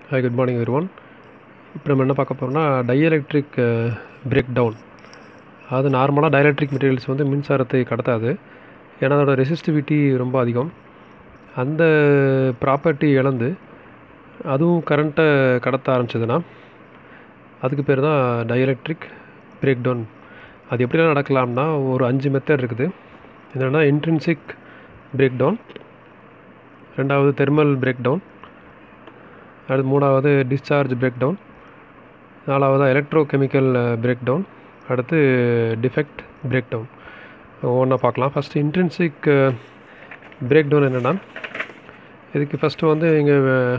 hi good morning everyone இப்போ நம்ம என்ன பார்க்க போகிறோம்னா டைஎலக்ட்ரிக் பிரேக் டவுன் அதாவது நார்மலாக டைஎலக்ட்ரிக் மெட்டீரியல்ஸ் வந்து மின்சாரத்தை கடத்தாது ஏன்னா அதோட ரெசிஸ்டிவிட்டி ரொம்ப அதிகம் அந்த ப்ராப்பர்ட்டி இழந்து அதுவும் கரண்ட்டை கடத்த ஆரம்பிச்சதுன்னா அதுக்கு பேர் தான் டைஎலக்ட்ரிக் பிரேக் டவுன் அது எப்படிலாம் நடக்கலாம்னா ஒரு அஞ்சு மெத்தட் இருக்குது என்னென்னா இன்ட்ரின்சிக் பிரேக் டவுன் ரெண்டாவது தெர்மல் பிரேக் டவுன் அடுத்து மூணாவது டிஸ்சார்ஜ் பிரேக் டவுன் நாலாவது எலக்ட்ரோ கெமிக்கல் பிரேக் டவுன் அடுத்து டிஃபெக்ட் பிரேக் டவுன் ஒவ்வொன்றா பார்க்கலாம் ஃபஸ்ட்டு இன்ட்ரென்சிக் பிரேக் டவுன் என்னென்னா இதுக்கு ஃபஸ்ட்டு வந்து இங்கே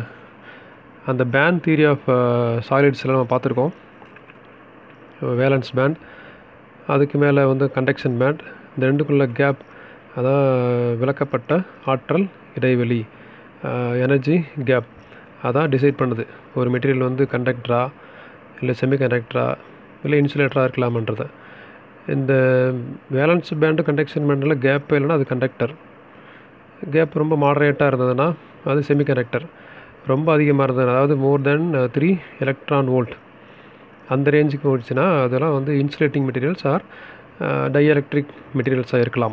அந்த பேண்ட் தியரி ஆஃப் சாலிட்ஸ்லாம் நம்ம பார்த்துருக்கோம் வேலன்ஸ் பேண்ட் அதுக்கு மேலே வந்து கண்டக்ஷன் பேண்ட் இந்த ரெண்டுக்குள்ள கேப் அதான் விளக்கப்பட்ட ஆற்றல் இடைவெளி எனர்ஜி கேப் அதான் டிசைட் பண்ணுது ஒரு மெட்டீரியல் வந்து கண்டக்டரா இல்லை செமி கண்டக்டரா இல்லை இன்சுலேட்டராக இருக்கலாமன்றத இந்த வேலன்ஸ் பேண்டு கண்டக்ஷன் பேண்டில் கேப் இல்லைன்னா அது கண்டக்டர் கேப் ரொம்ப மாடரேட்டாக இருந்ததுன்னா அது செமி கண்டக்டர் ரொம்ப அதிகமாக இருந்தது அதாவது more then three electron volt அந்த ரேஞ்சுக்கு போயிடுச்சுன்னா அதெல்லாம் வந்து இன்சுலேட்டிங் மெட்டீரியல்ஸ் ஆர் டைஎலக்ட்ரிக் மெட்டீரியல்ஸாக இருக்கலாம்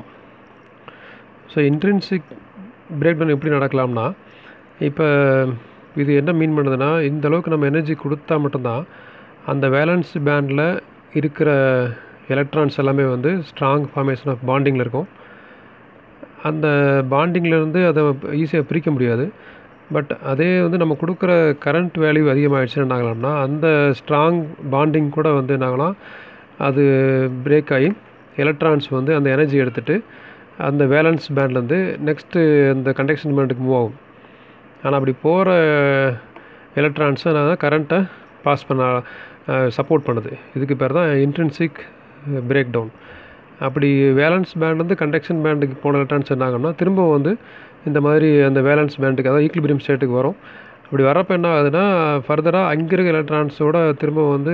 ஸோ இன்ட்ரென்சிக் பிரேக் டவுன் எப்படி நடக்கலாம்னா இப்போ இது என்ன மீன் பண்ணுதுன்னா இந்த அளவுக்கு நம்ம எனர்ஜி கொடுத்தா மட்டும்தான் அந்த வேலன்ஸ் பேண்டில் இருக்கிற எலக்ட்ரான்ஸ் எல்லாமே வந்து ஸ்ட்ராங் ஃபார்மேஷன் ஆஃப் பாண்டிங்கில் இருக்கும் அந்த பாண்டிங்லேருந்து அதை ஈஸியாக பிரிக்க முடியாது பட் அதே வந்து நம்ம கொடுக்குற கரண்ட் வேல்யூ அதிகமாகிடுச்சுன்னு என்னாகலாம்னா அந்த ஸ்ட்ராங் பாண்டிங் கூட வந்து என்னாகலாம் அது பிரேக் ஆகி எலக்ட்ரான்ஸ் வந்து அந்த எனர்ஜி எடுத்துகிட்டு அந்த வேலன்ஸ் பேண்ட்லேருந்து நெக்ஸ்ட்டு அந்த கண்டக்ஷன் பேண்டுக்கு மூவ் ஆகும் ஆனால் அப்படி போகிற எலக்ட்ரான்ஸை நான் கரண்ட்டை பாஸ் பண்ண சப்போர்ட் பண்ணுது இதுக்கு பேர் தான் இன்ட்ரென்சிக் பிரேக் டவுன் அப்படி வேலன்ஸ் பேண்ட் வந்து கண்டக்ஷன் பேண்டுக்கு போன எலக்ட்ரான்ஸ் என்னாகணும்னா திரும்ப வந்து இந்த மாதிரி அந்த வேலன்ஸ் பேண்டுக்கு அதாவது ஈக்லிபிரியம் ஸ்டேட்டுக்கு வரும் அப்படி வரப்போ என்ன ஆகுதுன்னா ஃபர்தராக அங்கே இருக்க எலக்ட்ரான்ஸோட திரும்ப வந்து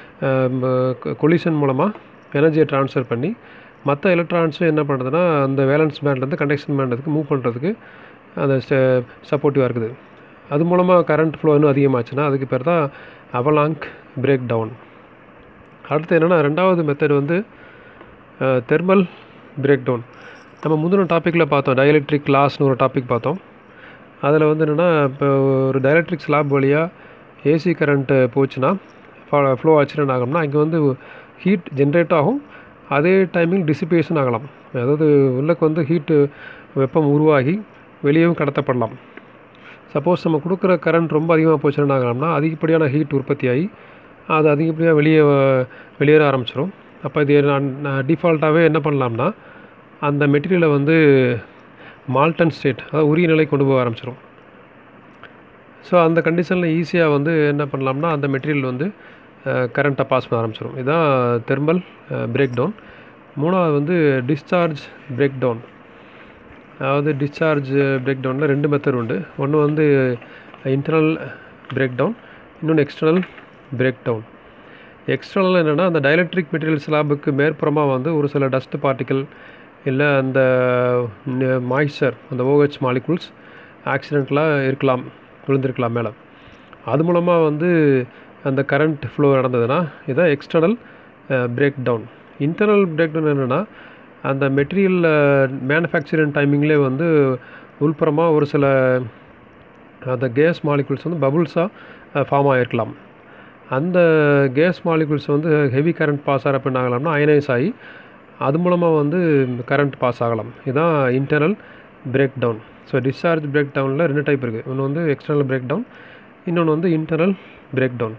கொலிஷன் மூலமாக எனர்ஜியை ட்ரான்ஸ்ஃபர் பண்ணி மற்ற எலக்ட்ரான்ஸும் என்ன பண்ணுறதுன்னா அந்த வேலன்ஸ் பேண்ட்லேருந்து கண்டக்ஷன் பேண்டுக்கு மூவ் பண்ணுறதுக்கு அந்த சப்போர்ட்டிவாக இருக்குது அது மூலமாக கரண்ட் ஃப்ளோ இன்னும் அதிகமாச்சுன்னா அதுக்கு பேர் தான் அவலாங்க் பிரேக் டவுன் அடுத்து என்னென்னா ரெண்டாவது மெத்தட் வந்து தெர்மல் பிரேக் டவுன் நம்ம முந்தின டாப்பிக்கில் பார்த்தோம் டயலக்ட்ரிக் லாஸ்னு ஒரு டாபிக் பார்த்தோம் அதில் வந்து என்னென்னா இப்போ ஒரு டயலக்ட்ரிக் ஸ்லாப் வழியாக ஏசி கரண்ட்டு போச்சுன்னா ஃப்ளோ ஆச்சுன்னு ஆகும்னா இங்கே வந்து ஹீட் ஜென்ரேட் ஆகும் அதே டைமிங் டிசிபேஷன் ஆகலாம் அதாவது உள்ளக்கு வந்து ஹீட்டு வெப்பம் உருவாகி வெளியவும் கடத்தப்படலாம் சப்போஸ் நம்ம கொடுக்குற கரண்ட் ரொம்ப அதிகமாக போச்சுன்னு ஆகலாம்னா அதிகப்படியான ஹீட் உற்பத்தி ஆகி அது அதிகப்படியாக வெளியே வெளியேற ஆரம்பிச்சிடும் அப்போ இது நான் டிஃபால்ட்டாகவே என்ன பண்ணலாம்னா அந்த மெட்டீரியலை வந்து மால்டன் ஸ்டேட் அதாவது உரிய நிலை கொண்டு போக ஆரம்பிச்சிடும் ஸோ அந்த கண்டிஷனில் ஈஸியாக வந்து என்ன பண்ணலாம்னா அந்த மெட்டீரியல் வந்து கரண்ட்டை பாஸ் பண்ண ஆரம்பிச்சிடும் இதுதான் தெர்மல் பிரேக் டவுன் மூணாவது வந்து டிஸ்சார்ஜ் பிரேக் டவுன் அதாவது டிஸ்சார்ஜ் பிரேக் டவுனில் ரெண்டு மெத்தட் உண்டு ஒன்று வந்து இன்டர்னல் பிரேக் டவுன் இன்னொன்று எக்ஸ்டர்னல் பிரேக் டவுன் எக்ஸ்டர்னல் என்னென்னா அந்த டைலக்ட்ரிக் மெட்டீரியல் ஸ்லாபுக்கு மேற்புறமாக வந்து ஒரு சில டஸ்ட் பார்ட்டிக்கல் இல்லை அந்த மாய்ஸ்சர் அந்த ஓஹெச் மாலிகுல்ஸ் ஆக்சிடெண்ட்லாம் இருக்கலாம் விழுந்திருக்கலாம் மேலே அது மூலமாக வந்து அந்த கரண்ட் ஃப்ளோ நடந்ததுன்னா இதான் external breakdown internal breakdown என்னென்னா அந்த மெட்டீரியல் மேனுஃபேக்சரிங் டைமிங்லேயே வந்து உள்புறமாக ஒரு சில அந்த கேஸ் மாலிகுல்ஸ் வந்து பபுள்ஸாக ஃபார்ம் ஆகிருக்கலாம் அந்த கேஸ் மாலிகுல்ஸ் வந்து ஹெவி கரண்ட் பாஸ் ஆகிறப்ப என்ன ஆகலாம்னா அயனைஸ் ஆகி அது மூலமாக வந்து கரண்ட் பாஸ் ஆகலாம் இதுதான் internal breakdown so discharge பிரேக் டவுனில் ரெண்டு டைப் இருக்குது ஒன்று வந்து எக்ஸ்டர்னல் பிரேக் டவுன் இன்னொன்று வந்து internal breakdown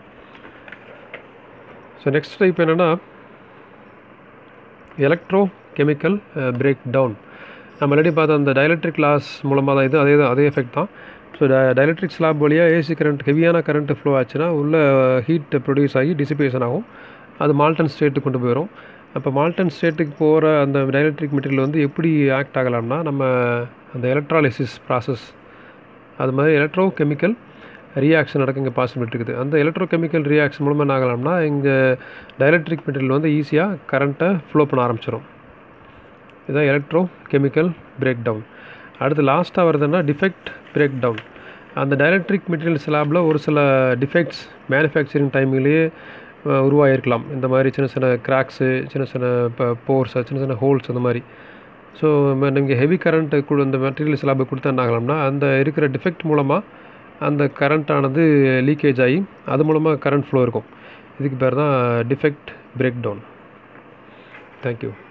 so next type என்னென்னா எலக்ட்ரோ கெமிக்கல் பிரேக் டவுன் நம்ம ஆல்ரெடி பார்த்த அந்த டைலக்ட்ரிக் லாஸ் மூலமாக தான் இது அதே தான் அதே எஃபெக்ட் தான் ஸோ டைலக்ட்ரிக் ஸ்லாப் வழியாக ஏசி கரண்ட் ஹெவியான கரண்ட் ஃப்ளோ ஆச்சுன்னா உள்ள ஹீட் ப்ரொடியூஸ் ஆகி டிசிபேஷன் ஆகும் அது மால்டன் ஸ்டேட்டுக்கு கொண்டு போயிடும் அப்போ மால்டன் ஸ்டேட்டுக்கு போகிற அந்த டைலக்ட்ரிக் மெட்டீரியல் வந்து எப்படி ஆக்ட் ஆகலாம்னா நம்ம அந்த எலக்ட்ராலிசிஸ் ப்ராசஸ் அது மாதிரி எலக்ட்ரோ கெமிக்கல் ரியாக்ஷன் நடக்க இங்கே பாசிபிலிட்டி இருக்குது அந்த எலக்ட்ரோ கெமிக்கல் ரியாக்ஷன் மூலமாக என்ன ஆகலாம்னா இங்கே டைலக்ட்ரிக் மெட்டீரியல் வந்து ஈஸியாக கரண்ட்டை ஃப்ளோ பண்ண ஆரம்பிச்சிடும் இதுதான் எலக்ட்ரோ கெமிக்கல் பிரேக் டவுன் அடுத்து லாஸ்ட்டாக வருதுன்னா டிஃபெக்ட் பிரேக் டவுன் அந்த டைஎலக்ட்ரிக் மெட்டீரியல் ஸ்லாபில் ஒரு சில டிஃபெக்ட்ஸ் மேனுஃபேக்சரிங் டைமிங்லேயே உருவாகிருக்கலாம் இந்த மாதிரி சின்ன சின்ன கிராக்ஸு சின்ன சின்ன இப்போ போர்ஸ் சின்ன சின்ன ஹோல்ஸ் அந்த மாதிரி ஸோ நீங்கள் ஹெவி கரண்ட்டு கூட இந்த மெட்டீரியல் ஸ்லாபை கொடுத்தா என்ன ஆகலாம்னா அந்த இருக்கிற டிஃபெக்ட் மூலமாக அந்த கரண்ட்டானது லீக்கேஜ் ஆகி அது மூலமாக கரண்ட் ஃப்ளோ இருக்கும் இதுக்கு பேர் தான் டிஃபெக்ட் பிரேக் டவுன் தேங்க்யூ